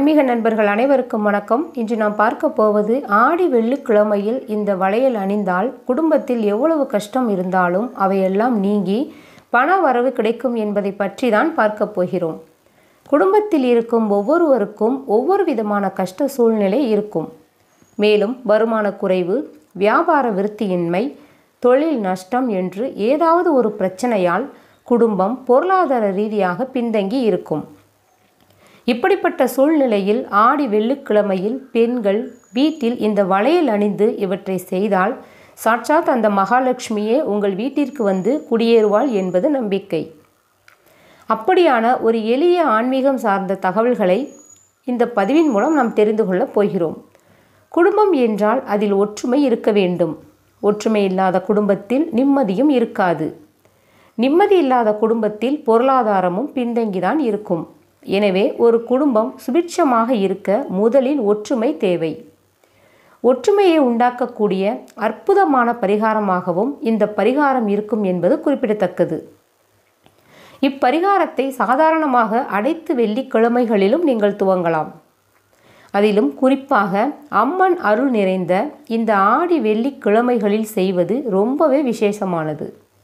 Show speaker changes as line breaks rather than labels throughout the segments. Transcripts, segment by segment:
ஆன்மீக நண்பர்கள் அனைவருக்கும் வணக்கம் இன்று நாம் பார்க்க போவது ஆடி வெள்ளிக்கிழமையில் இந்த வளையல் அணிந்தால் குடும்பத்தில் எவ்வளவு கஷ்டம் இருந்தாலும் அவையெல்லாம் நீங்கி பண வரவு கிடைக்கும் என்பதை பற்றி தான் பார்க்க போகிறோம் குடும்பத்தில் இருக்கும் ஒவ்வொருவருக்கும் ஒவ்வொரு விதமான கஷ்ட சூழ்நிலை இருக்கும் மேலும் வருமான குறைவு வியாபார விருத்தியின்மை தொழில் நஷ்டம் என்று ஏதாவது ஒரு பிரச்சனையால் குடும்பம் பொருளாதார ரீதியாக பின்தங்கி இருக்கும் இப்படிப்பட்ட சூழ்நிலையில் ஆடி வெள்ளிக்கிழமையில் பெண்கள் வீட்டில் இந்த வளையல் அணிந்து இவற்றை செய்தால் சாட்சாத் அந்த மகாலட்சுமியே உங்கள் வீட்டிற்கு வந்து குடியேறுவாள் என்பது நம்பிக்கை அப்படியான ஒரு எளிய ஆன்மீகம் சார்ந்த தகவல்களை இந்த பதிவின் மூலம் நாம் தெரிந்து கொள்ளப் போகிறோம் குடும்பம் என்றால் அதில் ஒற்றுமை இருக்க வேண்டும் ஒற்றுமை இல்லாத குடும்பத்தில் நிம்மதியும் இருக்காது நிம்மதி இல்லாத குடும்பத்தில் பொருளாதாரமும் பின்தங்கிதான் இருக்கும் எனவே ஒரு குடும்பம் சுபிட்சமாக இருக்க முதலில் ஒற்றுமை தேவை ஒற்றுமையை உண்டாக்கக்கூடிய அற்புதமான பரிகாரமாகவும் இந்த பரிகாரம் இருக்கும் என்பது குறிப்பிடத்தக்கது இப்பரிகாரத்தை சாதாரணமாக அனைத்து வெள்ளிக்கிழமைகளிலும் நீங்கள் துவங்கலாம் அதிலும் குறிப்பாக அம்மன் அருள் நிறைந்த இந்த ஆடி வெள்ளிக்கிழமைகளில் செய்வது ரொம்பவே விசேஷமானது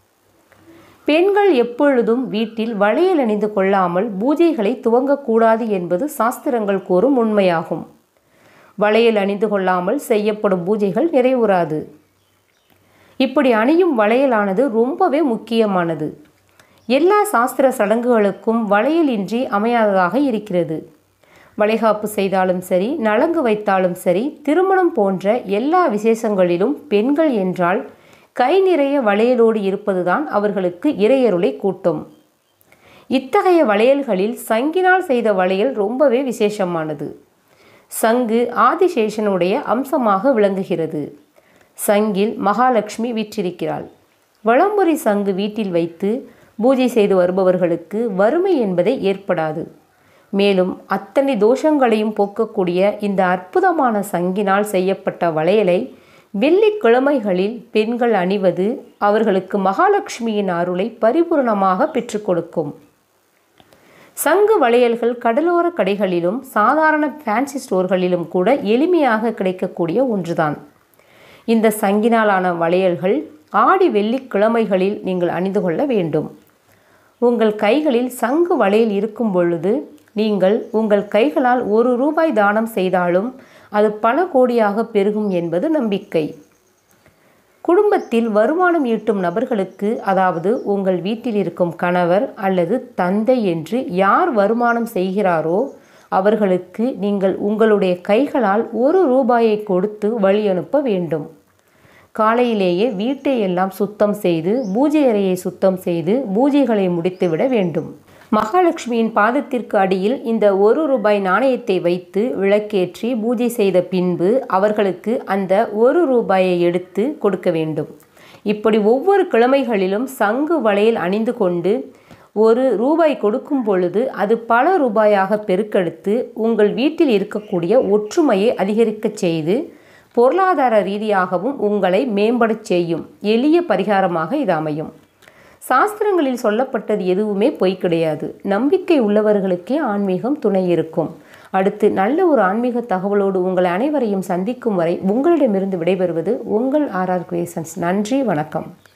பெண்கள் எப்பொழுதும் வீட்டில் வளையல் அணிந்து கொள்ளாமல் பூஜைகளை துவங்கக்கூடாது என்பது சாஸ்திரங்கள் கூறும் உண்மையாகும் வளையல் அணிந்து கொள்ளாமல் செய்யப்படும் பூஜைகள் நிறைவுறாது இப்படி அணியும் வளையலானது ரொம்பவே முக்கியமானது எல்லா சாஸ்திர சடங்குகளுக்கும் வளையலின்றி அமையாததாக இருக்கிறது வளைகாப்பு செய்தாலும் சரி நலங்கு வைத்தாலும் சரி திருமணம் போன்ற எல்லா விசேஷங்களிலும் பெண்கள் என்றால் கை நிறைய வளையலோடு இருப்பதுதான் அவர்களுக்கு இறையருளை கூட்டும் இத்தகைய வளையல்களில் சங்கினால் செய்த வளையல் ரொம்பவே விசேஷமானது சங்கு ஆதிசேஷனுடைய அம்சமாக விளங்குகிறது சங்கில் மகாலட்சுமி வீற்றிருக்கிறாள் வளம்புரி சங்கு வீட்டில் வைத்து பூஜை செய்து வருபவர்களுக்கு வறுமை என்பதை ஏற்படாது மேலும் அத்தனை தோஷங்களையும் போக்கக்கூடிய இந்த அற்புதமான சங்கினால் செய்யப்பட்ட வளையலை வெள்ளிக்கிழமைகளில் பெண்கள் அணிவது அவர்களுக்கு மகாலட்சுமியின் அருளை பரிபூர்ணமாக பெற்றுக் கொடுக்கும் சங்கு வளையல்கள் கடலோர கடைகளிலும் சாதாரண ஃபேன்சி ஸ்டோர்களிலும் கூட எளிமையாக கிடைக்கக்கூடிய ஒன்றுதான் இந்த சங்கினாலான வளையல்கள் ஆடி வெள்ளிக்கிழமைகளில் நீங்கள் அணிந்து கொள்ள வேண்டும் உங்கள் கைகளில் சங்கு வளையல் இருக்கும் பொழுது நீங்கள் உங்கள் கைகளால் ஒரு ரூபாய் தானம் செய்தாலும் அது பல கோடியாக பெருகும் என்பது நம்பிக்கை குடும்பத்தில் வருமானம் ஈட்டும் நபர்களுக்கு அதாவது உங்கள் வீட்டில் இருக்கும் கணவர் அல்லது தந்தை என்று யார் வருமானம் செய்கிறாரோ அவர்களுக்கு நீங்கள் உங்களுடைய கைகளால் ஒரு ரூபாயை கொடுத்து வழி அனுப்ப வேண்டும் காலையிலேயே வீட்டை எல்லாம் சுத்தம் செய்து பூஜை அறையை சுத்தம் செய்து பூஜைகளை முடித்துவிட வேண்டும் மகாலட்சுமியின் பாதத்திற்கு அடியில் இந்த ஒரு ரூபாய் நாணயத்தை வைத்து விளக்கேற்றி பூஜை செய்த பின்பு அவர்களுக்கு அந்த ஒரு ரூபாயை எடுத்து கொடுக்க வேண்டும் இப்படி ஒவ்வொரு கிழமைகளிலும் சங்கு வளையல் அணிந்து கொண்டு ஒரு ரூபாய் கொடுக்கும் பொழுது அது பல ரூபாயாக பெருக்கெடுத்து உங்கள் வீட்டில் இருக்கக்கூடிய ஒற்றுமையை அதிகரிக்கச் செய்து பொருளாதார ரீதியாகவும் உங்களை மேம்படச் செய்யும் எளிய பரிகாரமாக இது அமையும் சாஸ்திரங்களில் சொல்லப்பட்டது எதுவுமே பொய் கிடையாது நம்பிக்கை உள்ளவர்களுக்கே ஆன்மீகம் துணை இருக்கும் அடுத்து நல்ல ஒரு ஆன்மீக தகவலோடு உங்கள் அனைவரையும் சந்திக்கும் வரை உங்களிடமிருந்து விடைபெறுவது உங்கள் ஆர்ஆர் கிரியேஷன்ஸ் நன்றி வணக்கம்